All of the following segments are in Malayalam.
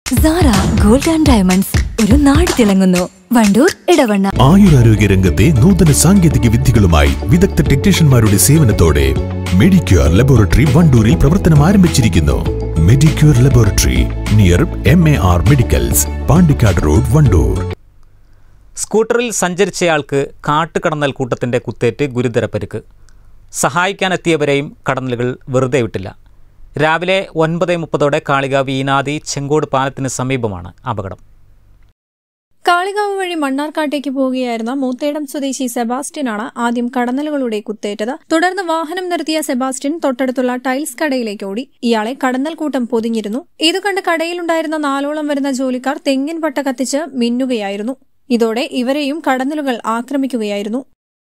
സാറ ഗോൾഡ് ആൻഡ് ഡയമണ്ട്സ് ഒരു നാട് തിളങ്ങുന്നു വണ്ടൂർ ഇടവണ്ണ ആയുരാരോഗ്യ രംഗത്തെ നൂതന സാങ്കേതിക വിദ്യകളുമായി വിദഗ്ധ ടെക്നീഷ്യന്മാരുടെ സേവനത്തോടെ മെഡിക്യൂർ ലബോറട്ടറി വണ്ടൂരിൽ പ്രവർത്തനം ആരംഭിച്ചിരിക്കുന്നു Medicure laboratory near M A R medicals Pandikkad road Wandoor സ്കൂട്ടറിൽ സഞ്ചരിച്ചയാൾക്ക് കാട്ടുകടന്നൽ കൂട്ടത്തിൻ്റെ കുത്തേറ്റ് ഗുരുതര പരിക്ക് സഹായിക്കാനെത്തിയവരെയും കടന്നലുകൾ വെറുതെ വിട്ടില്ല രാവിലെ ഒൻപത് മുപ്പതോടെ കാളികാവ് ഈനാദി ചെങ്കോട് പാലത്തിന് സമീപമാണ് അപകടം കാളികാവ് വഴി മണ്ണാർക്കാട്ടേക്ക് പോവുകയായിരുന്ന മൂത്തേടം സ്വദേശി സെബാസ്റ്റ്യനാണ് ആദ്യം കടന്നലുകളുടെ കുത്തേറ്റത് തുടർന്ന് വാഹനം നിർത്തിയ സെബാസ്റ്റ്യൻ തൊട്ടടുത്തുള്ള ടൈൽസ് കടയിലേക്ക് ഓടി ഇയാളെ കടന്നൽ കൂട്ടം പൊതിഞ്ഞിരുന്നു ഇത് കണ്ട് കടയിലുണ്ടായിരുന്ന നാലോളം വരുന്ന ജോലിക്കാർ തെങ്ങിൻ പട്ട കത്തിച്ച് മിന്നുകയായിരുന്നു ഇതോടെ ഇവരെയും കടന്നലുകൾ ആക്രമിക്കുകയായിരുന്നു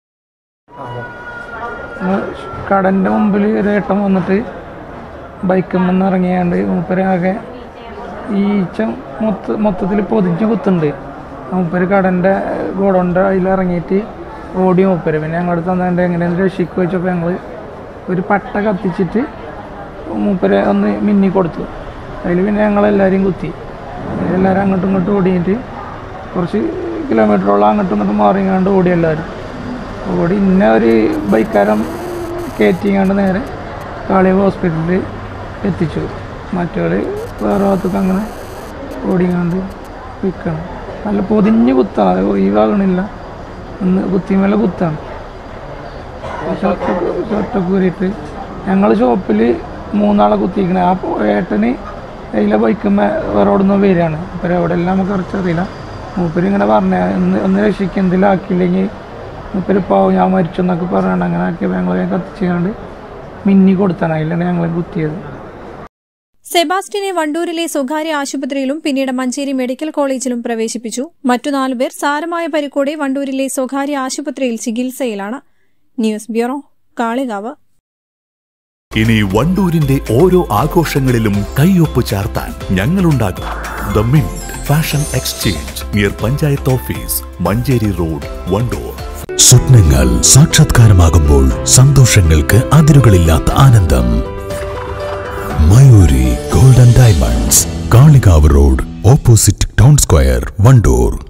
കടൻ്റെ മുമ്പിൽ ഒരു ഏട്ടൻ വന്നിട്ട് ബൈക്കിൽ നിന്ന് ഇറങ്ങിയാണ്ട് മൂപ്പര് ആകെ ഈച്ച മൊത്ത മൊത്തത്തിൽ പൊതിഞ്ഞ് കുത്തുണ്ട് മൂപ്പര് കടൻ്റെ ഗോഡൗണിൻ്റെ അതിൽ ഇറങ്ങിയിട്ട് ഓടി മൂപ്പര് പിന്നെ ഞങ്ങളുടെ തന്നെ എങ്ങനെയാണ് രക്ഷിക്കുക വെച്ചപ്പോൾ ഞങ്ങൾ ഒരു പട്ട കത്തിച്ചിട്ട് മൂപ്പരെ ഒന്ന് മിന്നി കൊടുത്തു അതിൽ പിന്നെ ഞങ്ങളെല്ലാവരെയും കുത്തി എല്ലാവരും അങ്ങോട്ടും ഇങ്ങോട്ടും ഓടിയിട്ട് കുറച്ച് കിലോമീറ്ററോളം അങ്ങോട്ടും ഇങ്ങോട്ടും മാറിങ്ങാണ്ട് ഓടി എല്ലാവരും ഓടി ഇന്ന ഒരു ബൈക്കാരൻ കയറ്റിങ്ങാണ്ട് നേരെ കാളിയ ഹോസ്പിറ്റലിൽ എത്തിച്ചു മറ്റവർ വേറെ ഭാഗത്തൊക്കെ അങ്ങനെ ഓടിങ്ങാണ്ട് വിൽക്കണം നല്ല പൊതിഞ്ഞ് കുത്താണ് അത് ഒഴിവാകണില്ല ഒന്ന് കുത്തിമേലെ കുത്താണ് ഷർട്ടൊക്കെ കയറിയിട്ട് ഞങ്ങൾ ഷോപ്പിൽ മൂന്നാളെ കുത്തിയിരിക്കണേ ആ ഏട്ടന് അതിലെ ബൈക്കുമ്മ വേറെ അവിടെ നിന്ന് വരികയാണ് അപ്പോൾ എവിടെ എല്ലാം നമുക്ക് കുറച്ചറിയില്ല മൂപ്പര് ഇങ്ങനെ പറഞ്ഞ ഒന്ന് ഒന്ന് രക്ഷിക്കുക എന്തെങ്കിലും ആക്കിയില്ലെങ്കിൽ മൂപ്പര് പാവം ഞാൻ മരിച്ചു എന്നൊക്കെ പറഞ്ഞാണ്ട് അങ്ങനെ ആക്കിയപ്പോൾ ഞങ്ങൾ കത്തിച്ചുകൊണ്ട് മിന്നി കൊടുത്താണ് അതിലാണ് ഞങ്ങൾ കുത്തിയത് സെബാസ്റ്റ്യനെ വണ്ടൂരിലെ സ്വകാര്യ ആശുപത്രിയിലും പിന്നീട് മഞ്ചേരി മെഡിക്കൽ കോളേജിലും പ്രവേശിപ്പിച്ചു മറ്റു നാലുപേർ സാരമായ പരിക്കോടെ വണ്ടൂരിലെ സ്വകാര്യ ആശുപത്രിയിൽ ചികിത്സയിലാണ് ന്യൂസ് ബ്യൂറോ കാളികാവ് ഇനി വണ്ടൂരിന്റെ ഓരോ ആഘോഷങ്ങളിലും കൈയൊപ്പ് ചാർത്താൻ ഞങ്ങളുണ്ടാകും the Mint fashion exchange near panchayat office Manjeri road Wandoor സ്വപ്നങ്ങൾ സാക്ഷാത്കാരമാകുമ്പോൾ സന്തോഷങ്ങൾക്ക് അതിരുകളില്ലാത്ത ആനന്ദം Mayuri golden diamonds Kalikavu road opposite town square Wandoor